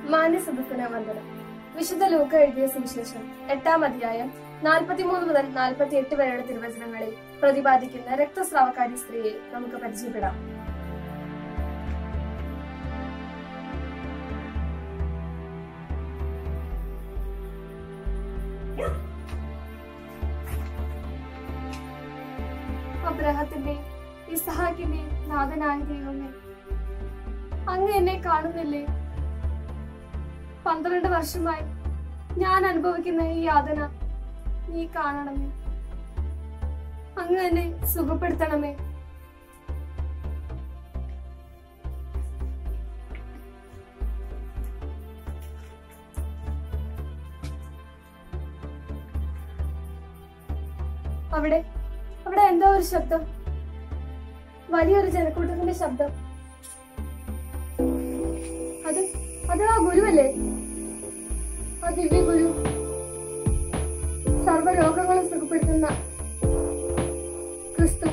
മാന്യ സദസ്സിന് വന്ദനം വിശുദ്ധ ലൂക്ക എഴുതിയ സുവിശേഷം എട്ടാം അധ്യായം നാൽപ്പത്തിമൂന്ന് മുതൽ നാൽപ്പത്തി എട്ട് വരെയുള്ള തിരുവചനങ്ങളിൽ പ്രതിപാദിക്കുന്ന രക്തസ്രാവക്കാരി സ്ത്രീയെ നമുക്ക് പരിചയപ്പെടാം അബ്രഹത്തിന്റെ ഇസഹാക്കിന്റെ നാഥനായ ദൈവമേ അങ്ങ് എന്നെ കാണുന്നില്ലേ പന്ത്രണ്ട് വർഷമായി ഞാൻ അനുഭവിക്കുന്ന ഈ യാതന നീ കാണണമേ അങ്ങ് എന്നെ സുഖപ്പെടുത്തണമേ അവിടെ അവിടെ എന്തോ ഒരു ശബ്ദം വലിയൊരു ജനക്കൂട്ടത്തിന്റെ ശബ്ദം അത് അത് ആ ഗുരുവല്ലേ ആ ദിവ്യ ഗുരു സർവ്വരോഗങ്ങളും സുഖപ്പെടുത്തുന്ന ക്രിസ്തു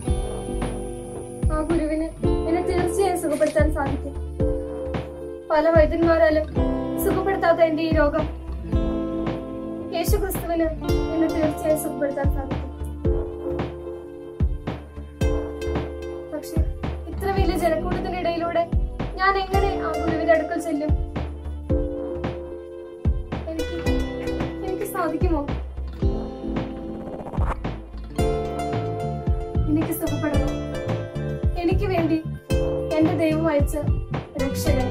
ആ ഗുരുവിന് എന്നെ തീർച്ചയായും സുഖപ്പെടുത്താൻ സാധിക്കും പല വൈദ്യന്മാരാലും സുഖപ്പെടുത്താത്ത എന്റെ ഈ രോഗം യേശു ക്രിസ്തുവിന് എന്നെ തീർച്ചയായും സുഖപ്പെടുത്താൻ സാധിക്കും പക്ഷെ ഇത്ര വലിയ ജനക്കൂട്ടത്തിന്റെ ഇടയിലൂടെ ഞാൻ എങ്ങനെ ആ ഗുരുവിന്റെ അടുക്കൽ ചെല്ലും എനിക്ക് എനിക്ക് സാധിക്കുമോ എനിക്ക് സുഖപ്പെടണം എനിക്ക് വേണ്ടി എന്റെ ദൈവം അയച്ച രക്ഷകൻ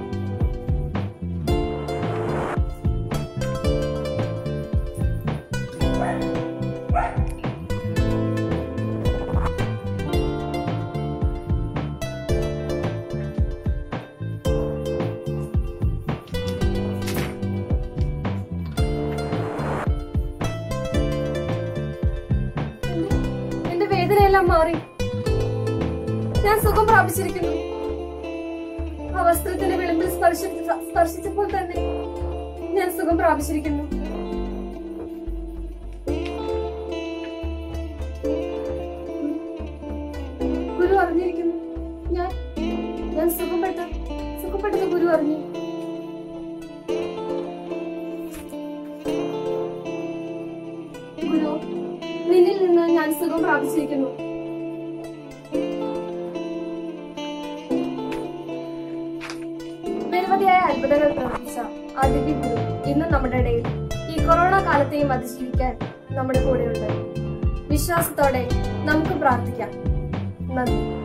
എന്റെ- എന്റെ വേദനയെല്ലാം മാറി ഞാൻ സുഖം പ്രാപിച്ചിരിക്കുന്നു ആ വസ്ത്രത്തിന്റെ വിളിമ്പിൽ സ്പർശി സ്പർശിച്ചപ്പോൾ തന്നെ ഞാൻ സുഖം പ്രാപിച്ചിരിക്കുന്നു ഗുരു അറിഞ്ഞിരിക്കുന്നു ഞാൻ ഞാൻ സുഖപ്പെട്ട സുഖപ്പെട്ടത് ഗുരു അറിഞ്ഞു ഗുരു നിന്നിൽ നിന്ന് ഞാൻ സുഖം പ്രാപിച്ചിരിക്കുന്നു നിരവധിയായ അത്ഭുതങ്ങൾ പ്രവർത്തിച്ച ആ ദിവ്യ ഗുരു ഇന്നും നമ്മുടെ ഇടയിൽ ഈ കൊറോണ കാലത്തെയും അതിജീവിക്കാൻ നമ്മുടെ കൂടെയുണ്ട് വിശ്വാസത്തോടെ നമുക്ക് പ്രാർത്ഥിക്കാം നന്ദി